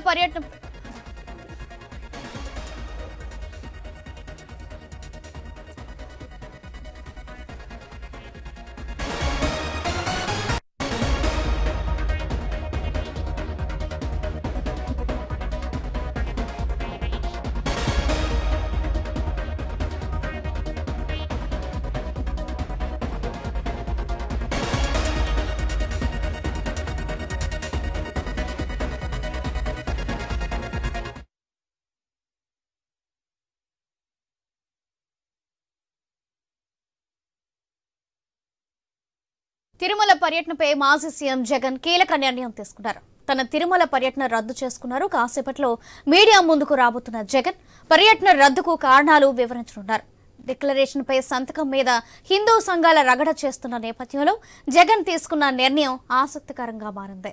పర్యటన తిరుమల పర్యటనపై మాజీ సీఎం జగన్ కీలక నిర్ణయం తీసుకున్నారు తన తిరుమల పర్యటన రద్దు చేసుకున్నారు కాసేపట్లో మీడియా ముందుకు రాబోతున్న జగన్ పర్యటన రద్దుకు కారణాలు వివరించనున్నారు డిక్లరేషన్ పై సంతకం మీద హిందూ సంఘాల రగడ చేస్తున్న నేపథ్యంలో జగన్ తీసుకున్న నిర్ణయం ఆసక్తికరంగా మారింది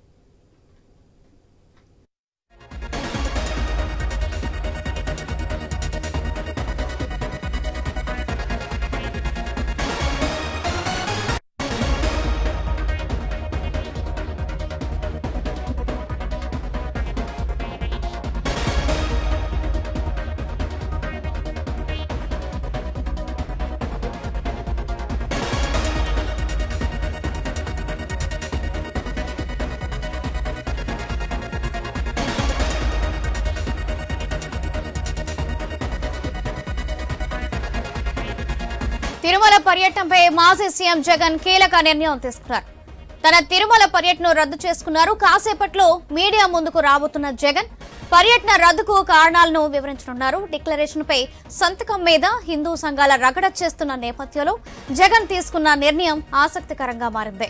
తిరుమల పర్యటనపై మాజీ సీఎం జగన్ కీలక నిర్ణయం తీసుకున్నారు తన తిరుమల పర్యటన రద్దు చేసుకున్నారు కాసేపట్లో మీడియా ముందుకు రాబోతున్న జగన్ పర్యటన రద్దుకు కారణాలను వివరించనున్నారు డిక్లరేషన్ పై సంతకం మీద హిందూ సంఘాల రగడ చేస్తున్న నేపథ్యంలో జగన్ తీసుకున్న నిర్ణయం ఆసక్తికరంగా మారింది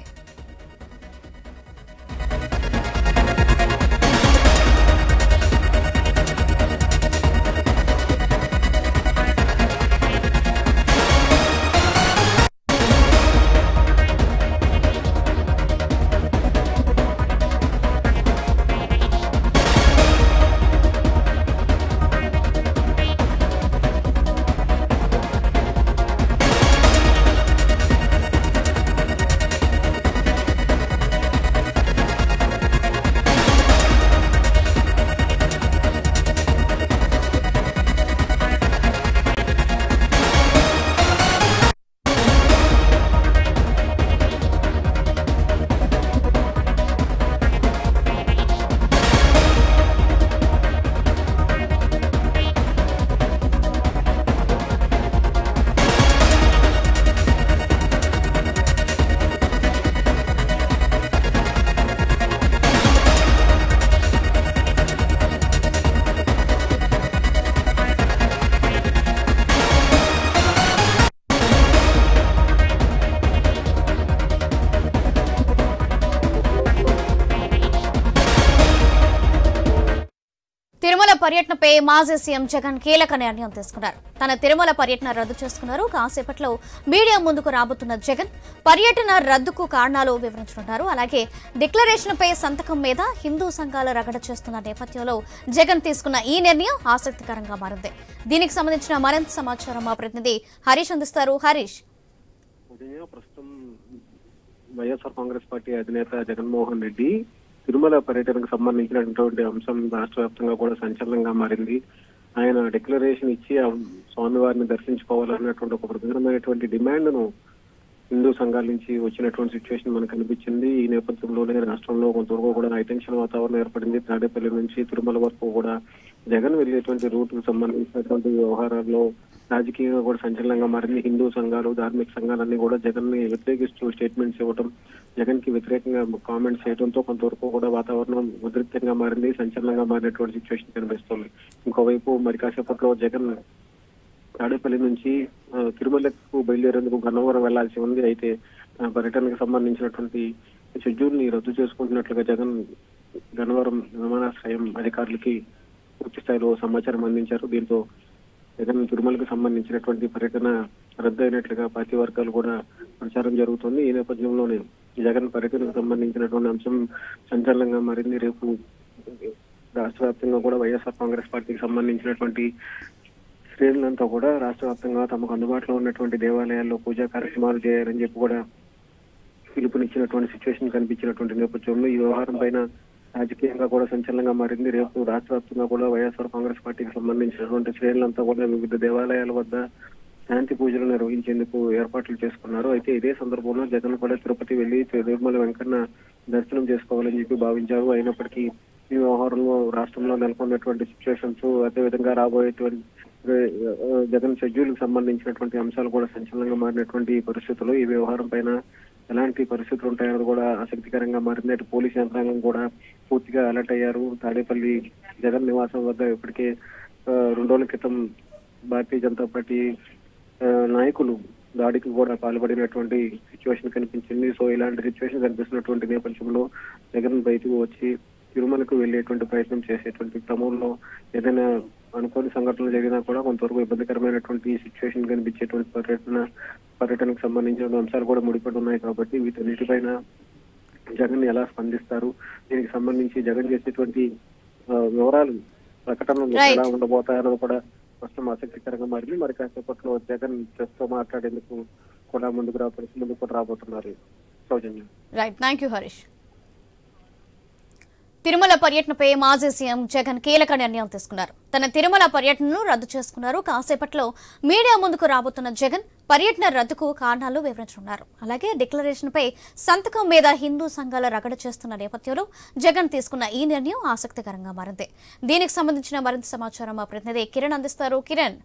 తిరుమల పర్యటనపై మాజీ సీఎం జగన్ కీలక నిర్ణయం తీసుకున్నారు తన తిరుమల పర్యటన రద్దు చేసుకున్నారు కాసేపట్లో మీడియా ముందుకు రాబోతున్న జగన్ పర్యటన రద్దుకు కారణాలు వివరించనున్నారు అలాగే డిక్లరేషన్ పై సంతకం మీద హిందూ సంఘాల రగడ చేస్తున్న నేపథ్యంలో జగన్ తీసుకున్న ఈ నిర్ణయం ఆసక్తికరంగా మారింది దీనికి సంబంధించిన మరింత సమాచారం మా ప్రతినిధి హరీష్ అందిస్తారు హరీష్ ఉదయం ప్రస్తుతం వైఎస్ఆర్ కాంగ్రెస్ పార్టీ అధినేత జగన్మోహన్ రెడ్డి తిరుమల పర్యటనకు సంబంధించినటువంటి అంశం రాష్ట్ర వ్యాప్తంగా కూడా సంచలనంగా మారింది ఆయన డిక్లరేషన్ ఇచ్చి ఆ స్వామివారిని దర్శించుకోవాలన్నటువంటి ఒక ప్రధానమైనటువంటి డిమాండ్ ను హిందూ సంఘాల నుంచి వచ్చినటువంటి సిచ్యువేషన్ మనకు కనిపించింది ఈ నేపథ్యంలోనే రాష్ట్రంలో కొంతవరకు కూడా హైటెన్షన్ వాతావరణం ఏర్పడింది తాడేపల్లి నుంచి తిరుమల వరకు కూడా జగన్ వెళ్ళేటువంటి రూట్ కు సంబంధించినటువంటి వ్యవహారాల్లో రాజకీయంగా కూడా సంచలనంగా మారింది హిందూ సంఘాలు ధార్మిక సంఘాలన్నీ కూడా జగన్ ని వ్యతిరేకిస్తూ స్టేట్మెంట్స్ ఇవ్వడం జగన్ కి వ్యతిరేకంగా కామెంట్స్ చేయడంతో కొంతవరకు కూడా వాతావరణం ఉద్రిక్తంగా మారింది సంచలనంగా మారినటువంటి సిచ్యువేషన్ కనిపిస్తుంది ఇంకోవైపు మరి కాసేపట్లో జగన్ తాడేపల్లి నుంచి ఆ, తిరుమలకు బయలుదేరేందుకు గన్నవరం వెళ్లాల్సి ఉంది అయితే ఆ, పర్యటనకు సంబంధించినటువంటి షెడ్యూల్ ని రద్దు చేసుకుంటున్నట్లుగా జగన్ గన్నవరం విమానాశ్రయం అధికారులకి పూర్తి స్థాయిలో సమాచారం అందించారు దీంతో జగన్ తిరుమలకు సంబంధించినటువంటి పర్యటన రద్దు అయినట్లుగా పార్టీ వర్గాలు కూడా ప్రచారం జరుగుతుంది ఈ నేపథ్యంలోనే జగన్ పర్యటనకు సంబంధించినటువంటి అంశం సంచలనంగా మారింది రేపు రాష్ట్ర వ్యాప్తంగా కూడా వైఎస్ఆర్ కాంగ్రెస్ పార్టీకి సంబంధించినటువంటి శ్రేణులంతా కూడా రాష్ట్ర వ్యాప్తంగా తమకు అందుబాటులో ఉన్నటువంటి దేవాలయాల్లో పూజా కార్యక్రమాలు చేయాలని చెప్పి కూడా పిలుపునిచ్చినటువంటి సిచ్యువేషన్ కనిపించినటువంటి నేపథ్యంలో ఈ వ్యవహారం పైన రాజకీయంగా కూడా సంచలనంగా మారింది రేపు రాష్ట్ర వ్యాప్తంగా కూడా వైఎస్ఆర్ కాంగ్రెస్ పార్టీకి సంబంధించినటువంటి శ్రేణులంతా కూడా వివిధ దేవాలయాల వద్ద శాంతి పూజలు నిర్వహించేందుకు ఏర్పాట్లు చేసుకున్నారు అయితే ఇదే సందర్భంలో జగన్ కూడా తిరుపతి వెళ్లి తిరుమల వెంకన్న దర్శనం చేసుకోవాలని చెప్పి భావించారు అయినప్పటికీ ఈ వ్యవహారంలో రాష్ట్రంలో నెలకొన్నటువంటి సిచ్యువేషన్స్ అదేవిధంగా రాబోయేటువంటి ఆ, జగన్ షెడ్యూల్ కి సంబంధించినటువంటి అంశాలు కూడా సంచలనంగా మారినటువంటి ఈ పరిస్థితుల్లో ఈ వ్యవహారం పైన ఎలాంటి పరిస్థితులు ఉంటాయన్నది కూడా ఆసక్తికరంగా మారింది అటు పోలీస్ యంత్రాంగం కూడా పూర్తిగా అలర్ట్ అయ్యారు తాడేపల్లి జగన్ నివాసం వద్ద ఇప్పటికే ఆ, రెండు రోజుల క్రితం భారతీయ జనతా పార్టీ ఆ, నాయకులు దాడికి కూడా పాల్పడినటువంటి సిచ్యువేషన్ కనిపించింది సో ఇలాంటి సిచ్యువేషన్ కనిపిస్తున్నటువంటి నేపథ్యంలో జగన్ బయటకు వచ్చి తిరుమలకు వెళ్ళేటువంటి ప్రయత్నం చేసేటువంటి క్రమంలో ఏదైనా అనుకోని సంఘటనలు జరిగినా కూడా కొంతవరకు ఇబ్బందికరమైనటువంటి సిచ్యువేషన్ కనిపించేటువంటి పర్యటన పర్యటనకు సంబంధించిన అంశాలు కూడా ముడిపడి ఉన్నాయి కాబట్టి వీటన్నిటిపైన జగన్ ఎలా స్పందిస్తారు దీనికి సంబంధించి జగన్ చేసేటువంటి ఆ, వివరాలు ప్రకటనలు Right. ఎలా ఉండబోతాయన్నది కూడా ప్రస్తుతం ఆసక్తికరంగా మారింది మరి కాసేపట్లో జగన్ ప్రెస్ తో మాట్లాడేందుకు కూడా ముందుకు రా ముందుకు కూడా రాబోతున్నారు సౌజన్యం right thank you Harish Tirumala పర్యటనపై మాజీ సీఎం జగన్ కీలక నిర్ణయం తీసుకున్నారు తన తిరుమల పర్యటనను రద్దు చేసుకున్నారు కాసేపట్లో మీడియా ముందుకు రాబోతున్న జగన్ పర్యటన రద్దుకు కారణాలు వివరించనున్నారు అలాగే డిక్లరేషన్ పై సంతకం మీద హిందూ సంఘాల రగడ చేస్తున్న నేపథ్యంలో జగన్ తీసుకున్న ఈ నిర్ణయం ఆసక్తికరంగా మారింది దీనికి సంబంధించిన మరింత సమాచారం మా ప్రతినిధి కిరణ్ అందిస్తారు కిరణ్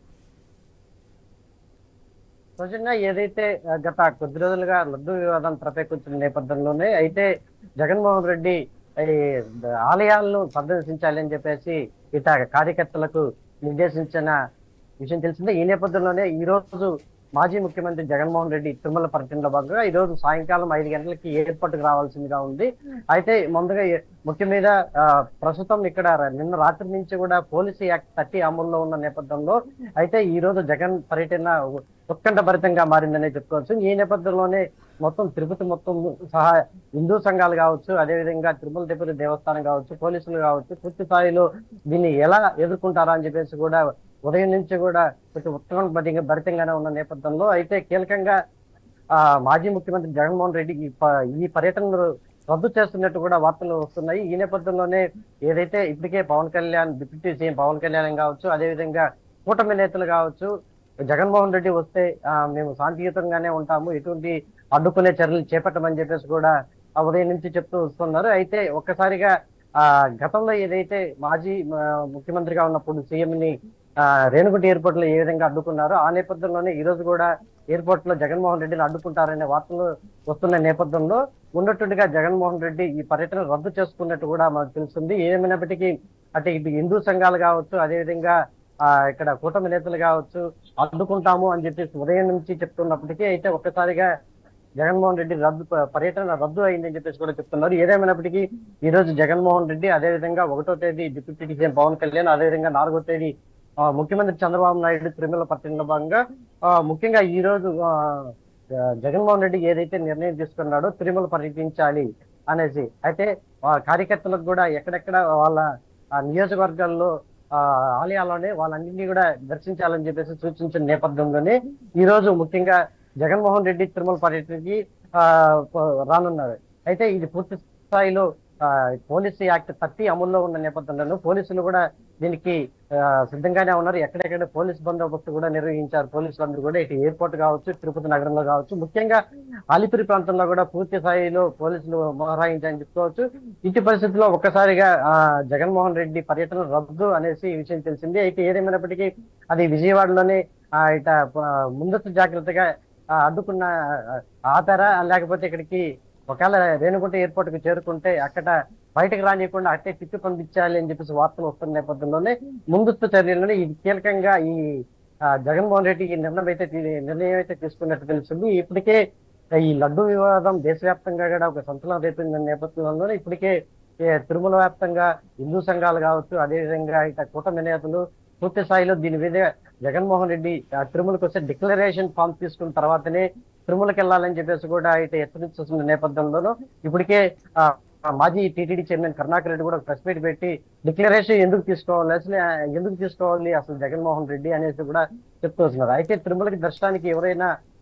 సౌజన్య ఏదైతే ఆ, గత కొద్ది రోజులుగా లడ్డు వివాదం తెరపైకొచ్చిన నేపథ్యంలోనే అయితే జగన్మోహన్ రెడ్డి ఈ ఆలయాలను సందర్శించాలి అని చెప్పేసి ఇట కార్యకర్తలకు నిర్దేశించిన విషయం తెలిసిందే ఈ నేపథ్యంలోనే ఈ రోజు మాజీ ముఖ్యమంత్రి జగన్మోహన్ రెడ్డి తిరుమల పర్యటనలో భాగంగా ఈ రోజు సాయంకాలం ఐదు గంటలకి ఎయిర్పోర్ట్ రావాల్సిందిగా ఉంది అయితే ముందుగా ఏ- ముఖ్య మీద ఆ, ప్రస్తుతం ఇక్కడ ర- నిన్న రాత్రి నుంచి కూడా పోలీసు యాక్ట్ థర్టీ అమల్లో ఉన్న నేపథ్యంలో అయితే ఈ రోజు జగన్ పర్యటన ఉత్కంఠభరితంగా మారిందనే చెప్పుకోవచ్చు ఈ నేపథ్యంలోనే మొత్తం తిరుపతి మొత్తం సహా హిందూ సంఘాలు కావచ్చు అదేవిధంగా తిరుమల తిరుపతి దేవస్థానం కావచ్చు పోలీసులు కావచ్చు పూర్తి స్థాయిలో దీన్ని ఎలా ఎదుర్కొంటారా అని చెప్పేసి కూడా ఉదయం నుంచి కూడా కొంచెం ఉత్కంఠ భరితంగానే ఉన్న నేపథ్యంలో అయితే కీలకంగా ఆ మాజీ ముఖ్యమంత్రి జగన్మోహన్ రెడ్డి ఈ ప- ఈ పర్యటనను రద్దు చేస్తున్నట్టు కూడా వార్తలు వస్తున్నాయి ఈ నేపథ్యంలోనే ఏదైతే ఇప్పటికే పవన్ కళ్యాణ్ డిప్యూటీ సీఎం పవన్ కళ్యాణ్ కావచ్చు అదేవిధంగా కూటమి నేతలు కావచ్చు జగన్మోహన్ రెడ్డి వస్తే ఆ, మేము శాంతియుతంగానే ఉంటాము ఎటువంటి అడ్డుకునే చర్యలు చేపట్టమని చెప్పేసి కూడా ఆ ఉదయం నుంచి చెప్తూ వస్తున్నారు అయితే ఒక్కసారిగా ఆ గతంలో ఏదైతే మాజీ ఆ, ముఖ్యమంత్రిగా ఉన్నప్పుడు సీఎం ని ఆ, రేణుగుంట ఎయిర్పోర్ట్ లో ఏ విధంగా అడ్డుకున్నారో ఆ నేపథ్యంలోనే ఈ రోజు కూడా ఎయిర్పోర్ట్ లో జగన్మోహన్ రెడ్డిని అడ్డుకుంటారనే వార్తలు వస్తున్న నేపథ్యంలో ఉన్నట్టుగా జగన్మోహన్ రెడ్డి ఈ పర్యటన రద్దు చేసుకున్నట్టు కూడా మనకు తెలుస్తుంది ఏమైనప్పటికీ అటు ఇటు హిందూ సంఘాలు కావచ్చు అదేవిధంగా ఆ ఇక్కడ కూటమి నేతలు కావచ్చు అడ్డుకుంటాము అని చెప్పేసి ఉదయం నుంచి చెప్తున్నప్పటికీ అయితే ఒక్కసారిగా జగన్మోహన్ రెడ్డి రద్దు ప- పర్యటన రద్దు అయిందని చెప్పేసి కూడా చెప్తున్నారు ఏదేమైనప్పటికీ ఈ రోజు జగన్మోహన్ రెడ్డి అదేవిధంగా ఒకటో తేదీ డిప్యూటీ సీఎం పవన్ కళ్యాణ్ అదేవిధంగా నాలుగో తేదీ ఆ, ముఖ్యమంత్రి చంద్రబాబు నాయుడు తిరుమల పర్యటనలో భాగంగా ఆ, ముఖ్యంగా ఈ రోజు ఆ, ఆ, జగన్మోహన్ రెడ్డి ఏదైతే నిర్ణయం తీసుకున్నాడో తిరుమల పర్యటించాలి అనేసి అయితే ఆ కార్యకర్తలకు కూడా ఎక్కడెక్కడ వాళ్ళ ఆ నియోజకవర్గాల్లో ఆ ఆలయాల్లోనే వాళ్ళన్నింటినీ కూడా దర్శించాలని చెప్పేసి సూచించిన నేపథ్యంలోనే ఈ రోజు ముఖ్యంగా జగన్మోహన్ రెడ్డి తిరుమల పర్యటనకి ఆ ప- రానున్నారు అయితే ఇది పూర్తి స్థాయిలో ఆ, పోలీసు యాక్ట్ థర్టీ అమల్లో ఉన్న నేపథ్యంలో పోలీసులు కూడా దీనికి ఆ, సిద్ధంగానే ఉన్నారు ఎక్కడెక్కడ పోలీస్ బందోబస్తు కూడా నిర్వహించారు పోలీసులందరూ కూడా ఇటు ఎయిర్పోర్ట్ కావచ్చు తిరుపతి నగరంలో కావచ్చు ముఖ్యంగా అలిపిరి ప్రాంతంలో కూడా పూర్తి స్థాయిలో పోలీసులు మోహరాయించారని చెప్పుకోవచ్చు ఇటు పరిస్థితుల్లో ఒక్కసారిగా ఆ జగన్మోహన్ రెడ్డి పర్యటన రద్దు అనేసి ఈ విషయం తెలిసింది అయితే ఏదేమైనప్పటికీ అది విజయవాడలోనే ఆ, ఇట ఆ, ముందస్తు జాగ్రత్తగా ఆ, అడ్డుకున్న ఆ, ఆపారా లేకపోతే ఇక్కడికి ఒకవేళ రేణుగుంట ఎయిర్పోర్ట్ కి చేరుకుంటే అక్కడ బయటకు రానియకుండా అట్టే తిప్పి పంపించాలి అని చెప్పేసి వార్తలు వస్తున్న నేపథ్యంలోనే ముందస్తు చర్యలను ఇది కీలకంగా ఈ ఆ, జగన్మోహన్ రెడ్డి ఈ నిర్ణయం అయితే తీ- నిర్ణయం అయితే తీసుకున్నట్టు తెలుస్తుంది ఇప్పటికే ఈ లడ్డు వివాదం దేశవ్యాప్తంగా కూడా ఒక సంచలనం రేపింది నేపథ్యంలోనే ఇప్పటికే ఏ, తిరుమల వ్యాప్తంగా హిందూ సంఘాలు కావచ్చు అదేవిధంగా ఇక కూటమి నేతలు పూర్తి స్థాయిలో దీని మీద జగన్మోహన్ రెడ్డి ఆ, తిరుమలకు వస్తే డిక్లరేషన్ ఫామ్ తీసుకున్న తర్వాతనే తిరుమలకి వెళ్ళాలని చెప్పేసి కూడా అయితే హెచ్చరించుతున్న నేపథ్యంలోనూ ఇప్పటికే ఆ, ఆ మాజీ టీటీడీ చైర్మన్ కరుణాకర్ రెడ్డి కూడా ప్రెస్ మీట్ పెట్టి డిక్లరేషన్ ఎందుకు తీసుకోవాలి అసలు ఆ, ఎందుకు తీసుకోవాలి అసలు జగన్మోహన్ రెడ్డి అనేసి కూడా చెప్తూ వస్తున్నారు అయితే తిరుమలకి దర్శనానికి ఎవరైనా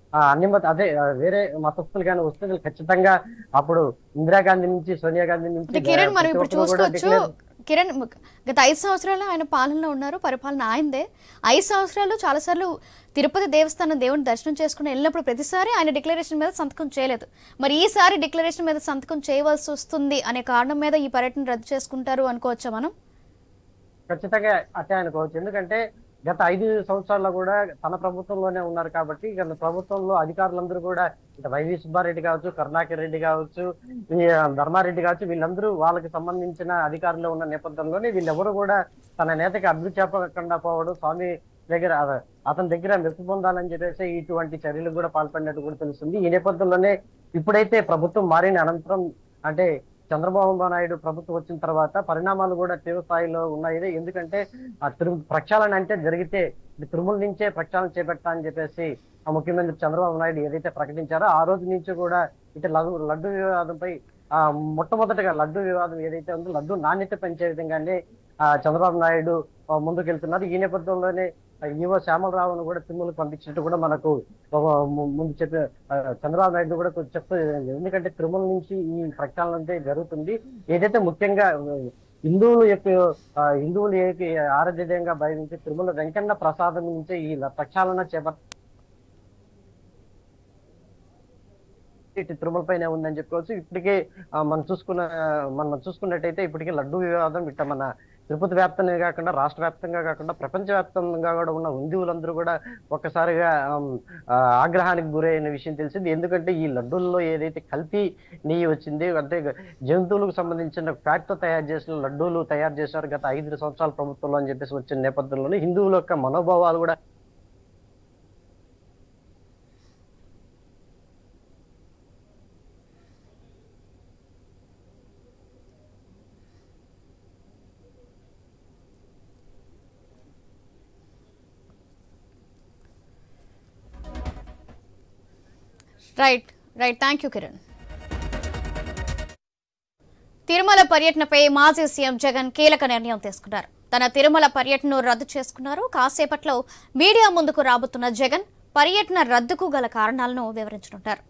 ఆ, అన్ని మత అదే ఆ, వేరే మతస్థులు కానీ వస్తే వీళ్ళు ఖచ్చితంగా అప్పుడు ఇందిరాగాంధీ నుంచి సోనియా గాంధీ నుంచి అంటే కిరణ్ మనం ఇప్పుడు ప్రతి ఒక్కరు కూడా చూసుకోవచ్చు declare- కిరణ్ గత ఐదు సంవత్సరాలు ఆయన పాలనలో ఉన్నారు పరిపాలన ఆయనదే ఐదు సంవత్సరాలు చాలాసార్లు తిరుపతి దేవస్థానం దేవుని దర్శనం చేసుకుని వెళ్ళినప్పుడు ప్రతిసారి ఆయన డిక్లరేషన్ మీద సంతకం చేయలేదు మరి ఈసారి డిక్లరేషన్ మీద సంతకం చేయవలసి వస్తుంది అనే కారణం మీద ఈ పర్యటన రద్దు చేసుకుంటారు అనుకోవచ్చా మనం ఖచ్చితంగా అట్టే అనుకోవచ్చు ఎందుకంటే గత ఐదు సంవత్సరాల్లో కూడా తన ప్రభుత్వంలోనే ఉన్నారు కాబట్టి ఇక ప్రభుత్వంలో అధికారులందరూ కూడా ఇక వైవి సుబ్బారెడ్డి కావచ్చు కరుణాకర్ రెడ్డి కావచ్చు ఈ ధర్మారెడ్డి కావచ్చు వీళ్ళందరూ వాళ్ళకి సంబంధించిన అధికారులు ఉన్న నేపథ్యంలోనే వీళ్ళెవరు కూడా తన నేతకి అభివృద్ధి చెప్పకుండా పోవడం స్వామి దగ్గర అద- అతని దగ్గర మెప్పు పొందాలని చెప్పేసి ఇటువంటి చర్యలు కూడా పాల్పడినట్టు కూడా తెలుస్తుంది ఈ నేపథ్యంలోనే ఇప్పుడైతే ప్రభుత్వం మారిన అనంతరం అంటే చంద్రబాబు నాయుడు ప్రభుత్వం వచ్చిన తర్వాత పరిణామాలు కూడా తీవ్ర స్థాయిలో ఉన్నాయి ఎందుకంటే ఆ తిరు ప్రక్షాళన అంటే జరిగితే ఇది తిరుమల నుంచే ప్రక్షాళన చేపడతా అని చెప్పేసి ఆ ముఖ్యమంత్రి చంద్రబాబు నాయుడు ఏదైతే ప్రకటించారో ఆ రోజు నుంచి కూడా ఇటు లడ్డు లడ్డు వివాదంపై ఆ మొట్టమొదటిగా లడ్డు వివాదం ఏదైతే ఉందో లడ్డు నాణ్యత పెంచే విధంగానే ఆ చంద్రబాబు నాయుడు ఆ, ముందుకెళ్తున్నారు ఈ నేపథ్యంలోనే ఆ, ఈవో శ్యామలరావును కూడా తిరుమలకు పంపించినట్టు కూడా మనకు ఒక ము- ముందు చెప్పి ఆ, చంద్రబాబు నాయుడు కూడా కొంచెం చెప్తూ ఎందుకంటే తిరుమల నుంచి ఈ ప్రక్షాళన అంటే జరుగుతుంది ఏదైతే ముఖ్యంగా ఆ, హిందువులు యొక్క ఆ, హిందువులు ఏ ఆరాధ్యంగా భావించే తిరుమల వెంకన్న ప్రసాదం నుంచే ఈ ల- ప్రక్షాళన చేపట్ట ఇటు తిరుమల పైన ఉందని చెప్పుకోవచ్చు ఇప్పటికే ఆ, మనం చూసుకున్న మనం చూసుకున్నట్టయితే ఇప్పటికే లడ్డు వివాదం ఇట్ట మన తిరుపతి వ్యాప్తంగా కాకుండా రాష్ట్ర వ్యాప్తంగా కాకుండా ప్రపంచ వ్యాప్తంగా కూడా ఉన్న హిందువులందరూ కూడా ఒక్కసారిగా ఆమ్, ఆ, ఆగ్రహానికి గురైన విషయం తెలిసింది ఎందుకంటే ఈ లడ్డూల్లో ఏదైతే కల్తీ నెయ్యి వచ్చింది అంటే జంతువులకు సంబంధించిన ఫ్యాట్ తో తయారు చేసిన లడ్డూలు తయారు చేశారు గత ఐదు సంవత్సరాల ప్రభుత్వంలో అని చెప్పేసి వచ్చిన నేపథ్యంలోనే హిందువుల యొక్క మనోభావాలు కూడా right right thank you Kiran Tirumala పర్యటనపై మాజీ సీఎం జగన్ కీలక నిర్ణయం తీసుకున్నారు తన తిరుమల పర్యటనను రద్దు చేసుకున్నారు కాసేపట్లో మీడియా ముందుకు రాబోతున్న జగన్ పర్యటన రద్దుకు గల కారణాలను వివరించనున్నారు